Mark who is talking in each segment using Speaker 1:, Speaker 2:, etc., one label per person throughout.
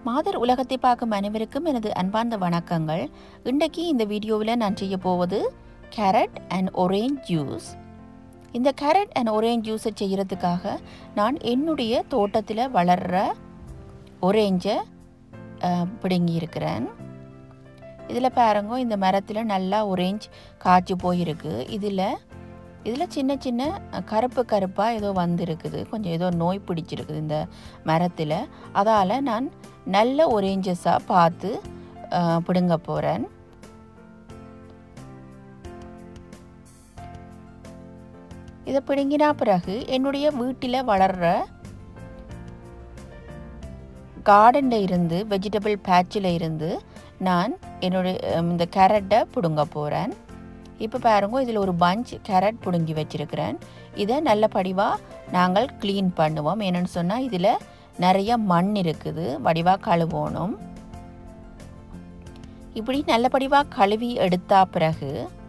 Speaker 1: மாதர் உலகத்தை பார்க்கும் அனைவருக்கும் எனது அன்பார்ந்த வணக்கங்கள் இன்றைக்கு இந்த வீடியோவில் நான் செய்ய போவது கேரட் அண்ட் ஒரேஞ்ச் ஜூஸ் இந்த கேரட் அண்ட் ஒரேஞ்ச் ஜூஸை செய்கிறதுக்காக நான் என்னுடைய தோட்டத்தில் வளர்கிற ஒரேஞ்சை பிடுங்கி இருக்கிறேன் இதில் பாருங்க இந்த மரத்தில் நல்லா ஒரேஞ்ச் காய்ச்சி போயிருக்கு இதில் இதில் சின்ன சின்ன கருப்பு கருப்பாக ஏதோ வந்திருக்குது கொஞ்சம் ஏதோ நோய் பிடிச்சிருக்குது இந்த மரத்தில் அதால் நான் நல்ல ஒரேஞ்சஸாக பார்த்து பிடுங்க போகிறேன் இதை பிடுங்கினா பிறகு என்னுடைய வீட்டில் வளர்கிற கார்டனில் இருந்து வெஜிடபிள் பேட்சில் இருந்து நான் என்னுடைய இந்த கேரட்டை பிடுங்க போகிறேன் இப்போ பாருங்க இதில் ஒரு பஞ்ச் கேரட் பிடுங்கி வச்சுருக்கிறேன் இதை நல்ல படிவாக நாங்கள் க்ளீன் பண்ணுவோம் என்னென்னு சொன்னால் இதில் நிறைய மண் இருக்குது வடிவாக கழுவணும் இப்படி நல்ல படிவாக கழுவி எடுத்தா பிறகு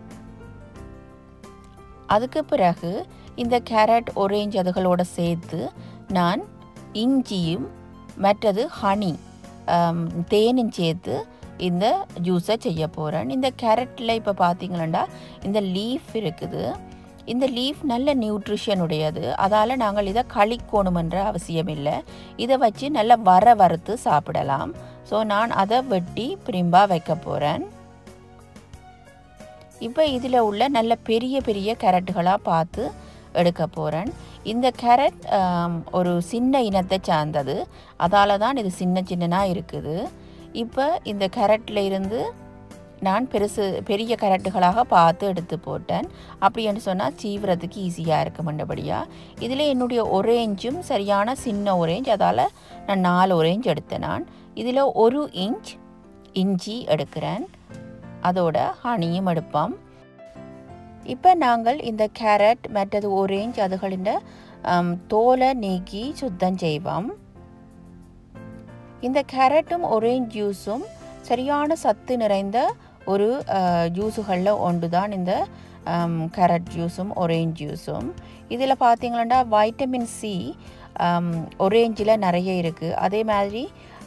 Speaker 1: அதுக்கு பிறகு இந்த கேரட் ஒரேஞ்ச் அதுகளோட சேர்த்து நான் இஞ்சியும் மற்றது ஹனி தேனும் சேர்த்து இந்த ஜூஸை செய்ய போகிறேன் இந்த கேரட்டில் இப்போ பார்த்தீங்களா இந்த லீஃப் இருக்குது இந்த லீஃப் நல்ல நியூட்ரிஷன் உடையது அதால் நாங்கள் இதை கழிக்கணுமென்ற அவசியம் இல்லை இதை வச்சு நல்லா வர வறுத்து சாப்பிடலாம் ஸோ நான் அதை வெட்டி பிரிம்பாக வைக்க போகிறேன் இப்போ இதில் உள்ள நல்ல பெரிய பெரிய கேரட்டுகளாக பார்த்து எடுக்க போகிறேன் இந்த கேரட் ஒரு சின்ன இனத்தை சார்ந்தது அதால் தான் இது சின்ன சின்னனாக இருக்குது இப்போ இந்த கேரட்டில் இருந்து நான் பெருசு பெரிய கேரட்டுகளாக பார்த்து எடுத்து போட்டேன் அப்படின்னு சொன்னால் சீவுறதுக்கு ஈஸியாக இருக்கும் மண்டபடியாக இதில் என்னுடைய ஒரேஞ்சும் சரியான சின்ன ஒரேஞ்ச் அதால் நான் நாலு ஒரேஞ்ச் எடுத்தேன் நான் இதில் ஒரு இன்ச் இஞ்சி எடுக்கிறேன் அதோட ஹனியும் எடுப்போம் இப்போ நாங்கள் இந்த கேரட் மற்றது ஒரேஞ்ச் அதுகளின் தோலை நீக்கி சுத்தம் செய்வோம் இந்த கேரட்டும் ஒரேஞ்ச் ஜூஸும் சரியான சத்து நிறைந்த ஒரு ஜூஸுகளில் ஒன்று தான் இந்த கேரட் ஜூஸும் ஒரேஞ்ச் ஜூஸும் இதில் பார்த்தீங்களா வைட்டமின் சி ஒரேஞ்சில் நிறைய இருக்குது அதே மாதிரி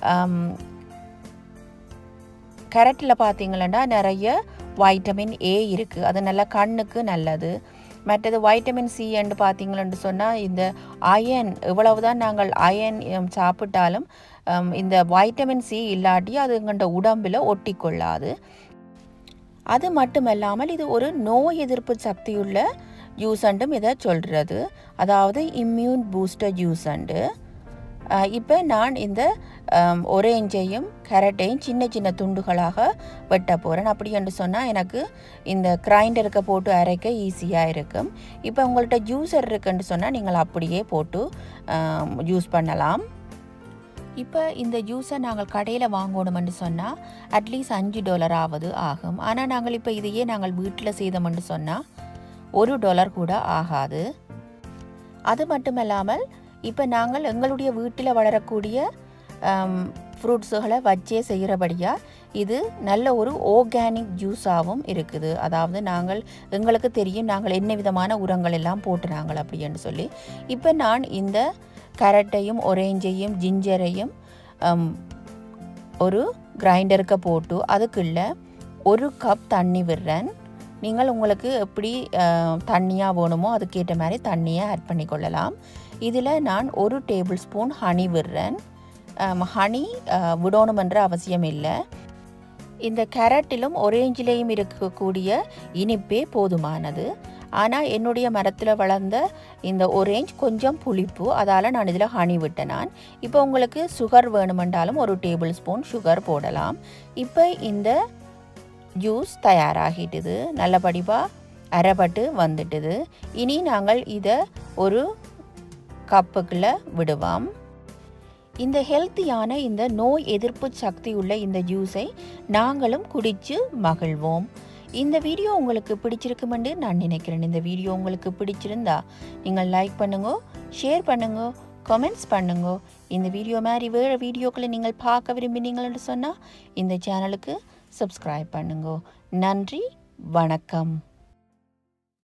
Speaker 1: கேரட்டில் பார்த்தீங்களா நிறைய வைட்டமின் ஏ இருக்குது அது நல்லா கண்ணுக்கு நல்லது மற்றது வைட்டமின் சி என்று பார்த்தீங்களன்னு சொன்னால் இந்த அயன் இவ்வளவு தான் நாங்கள் அயன் சாப்பிட்டாலும் இந்த வைட்டமின் சி இல்லாட்டி அது எங்கள்ட உடம்பில் ஒட்டி கொள்ளாது அது மட்டுமல்லாமல் இது ஒரு நோய் எதிர்ப்பு சக்தியுள்ள ஜூஸ் அண்டும் இதை சொல்கிறது அதாவது இம்யூன் பூஸ்டர் ஜூஸ் அண்டு இப்போ நான் இந்த ஒரேஞ்சையும் கேரட்டையும் சின்ன சின்ன துண்டுகளாக வெட்ட போகிறேன் அப்படி என்று சொன்னால் எனக்கு இந்த கிரைண்டருக்கு போட்டு அரைக்க ஈஸியாக இருக்கும் இப்போ உங்கள்கிட்ட ஜூஸர் இருக்குன்னு சொன்னால் நீங்கள் அப்படியே போட்டு யூஸ் பண்ணலாம் இப்போ இந்த ஜூஸை நாங்கள் கடையில் வாங்கணுமென்று சொன்னால் அட்லீஸ்ட் அஞ்சு டாலர் ஆவது ஆகும் ஆனால் நாங்கள் இப்போ இதையே நாங்கள் வீட்டில் செய்தோம்னு சொன்னால் ஒரு டாலர் கூட ஆகாது அது மட்டுமல்லாமல் இப்போ நாங்கள் எங்களுடைய வீட்டில் வளரக்கூடிய ஃப்ரூட்ஸுகளை வச்சே செய்கிறபடியாக இது நல்ல ஒரு ஆர்கானிக் ஜூஸாகவும் இருக்குது அதாவது நாங்கள் எங்களுக்கு தெரியும் நாங்கள் என்ன விதமான உரங்கள் எல்லாம் போட்டுனாங்கள் அப்படின்னு சொல்லி இப்போ நான் இந்த கேரட்டையும் ஒரேஞ்சையும் ஜிஞ்சரையும் ஒரு கிரைண்டருக்கு போட்டு அதுக்குள்ள ஒரு கப் தண்ணி விடுறேன் நீங்கள் உங்களுக்கு எப்படி தண்ணியாக வேணுமோ அதுக்கேற்ற மாதிரி தண்ணியை ஆட் பண்ணிக்கொள்ளலாம் இதில் நான் ஒரு டேபிள் ஸ்பூன் ஹனி விடுறேன் ஹனி விடணுமென்ற அவசியம் இல்லை இந்த கேரட்டிலும் ஒரேஞ்சிலையும் இருக்கக்கூடிய இனிப்பே போதுமானது ஆனால் என்னுடைய மரத்தில் வளர்ந்த இந்த ஒரேஞ்ச் கொஞ்சம் புளிப்பு அதால் நான் இதில் ஹனி விட்டேன் நான் இப்போ உங்களுக்கு சுகர் வேணுமென்றாலும் ஒரு டேபிள் ஸ்பூன் சுகர் போடலாம் இப்போ இந்த ஜூஸ் தயாராகிட்டுது நல்லபடியாக அரைப்பட்டு வந்துட்டுது இனி நாங்கள் இதை ஒரு கப்புக்குள்ளே விடுவோம் இந்த ஹெல்த்தியான இந்த நோய் எதிர்ப்பு சக்தி உள்ள இந்த ஜூஸை நாங்களும் குடித்து மகிழ்வோம் இந்த வீடியோ உங்களுக்கு பிடிச்சிருக்குமென்று நான் நினைக்கிறேன் இந்த வீடியோ உங்களுக்கு பிடிச்சிருந்தா நீங்கள் லைக் பண்ணுங்க ஷேர் பண்ணுங்க கமெண்ட்ஸ் பண்ணுங்க இந்த வீடியோ மாதிரி வேறு வீடியோக்களை நீங்கள் பார்க்க விரும்பினீங்கள்னு சொன்னால் இந்த சேனலுக்கு சப்ஸ்கிரைப் பண்ணுங்க நன்றி வணக்கம்